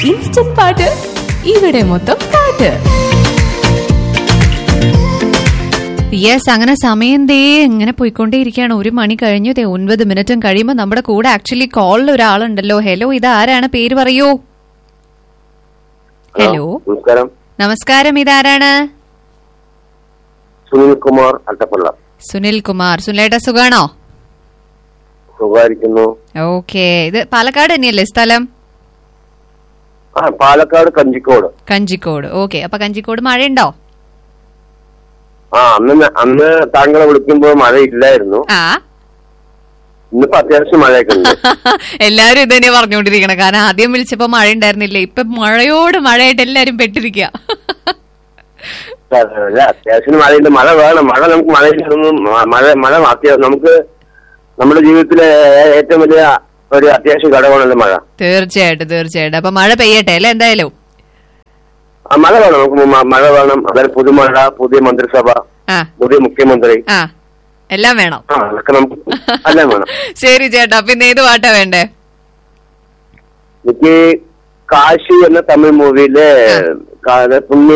instant പാട്ട് ഇവിടെ മൊത്തം പാട്ട് യെസ് അങ്ങനെ സമയം ദേ ഇങ്ങനെ പോയിക്കൊണ്ടേയിരിക്കുകയാണ് ഒരു മണി കഴിഞ്ഞു ദേ ഒൻപത് മിനിറ്റും കഴിയുമ്പോൾ നമ്മുടെ കൂടെ ആക്ച്വലി കോളിൽ ഒരാളുണ്ടല്ലോ ഹലോ ഇത് ആരാണ് പേര് പറയൂ ഹലോ നമസ്കാരം നമസ്കാരം ഇതാരാണ് സുനിൽ കുമാർ അട്ടപ്പള്ള സുനിൽ കുമാർ സുനിലേട്ട സുഖാണോ സുഖമായിരിക്കുന്നു ഓക്കെ ഇത് പാലക്കാട് തന്നെയല്ലേ സ്ഥലം ആ പാലക്കാട് കഞ്ചിക്കോട് കഞ്ചിക്കോട് ഓക്കെ അപ്പൊ കഞ്ചിക്കോട് മഴയുണ്ടോ ആ അന്ന് ന- അന്ന് താങ്കളെ വിളിക്കുമ്പോൾ മഴയില്ലായിരുന്നു ആ ഇന്നിപ്പോ അത്യാവശ്യം മഴയൊക്കെ ഉണ്ട് എല്ലാരും ഇത് തന്നെ പറഞ്ഞുകൊണ്ടിരിക്കണം കാരണം ആദ്യം വിളിച്ചപ്പോ മഴ ഉണ്ടായിരുന്നില്ല ഇപ്പൊ മഴയോട് മഴയായിട്ട് എല്ലാരും പെട്ടിരിക്കുക അല്ല അത്യാവശ്യം മഴയുണ്ട് മഴ വേണം മഴ നമുക്ക് മഴയില്ലാതൊന്നും മ- മഴ മഴ അത്യാവശ്യം നമുക്ക് നമ്മുടെ ജീവിതത്തിലെ ഏ- ഏറ്റവും വലിയ ഒരു അത്യാവശ്യ ഘടകമാണല്ലോ മഴ തീർച്ചയായിട്ടും തീർച്ചയായിട്ടും അപ്പൊ മഴ പെയ്യട്ടെ അല്ലെ എന്തായാലും ആ മഴ വേണം നമുക്ക് മ- മഴ വേണം അതായത് പുതുമഴ പുതിയ മന്ത്രിസഭ ആ പുതിയ മുഖ്യമന്ത്രി ആ എല്ലാം വേണം ആ അതൊക്കെ നമുക്ക് എല്ലാം വേണം ശരി ചേട്ടാ പിന്നെ ഏത് പാട്ടാ വേണ്ടേ എനിക്ക് കാശി എന്ന തമിഴ് മൂവിയിലെ പുണ്യ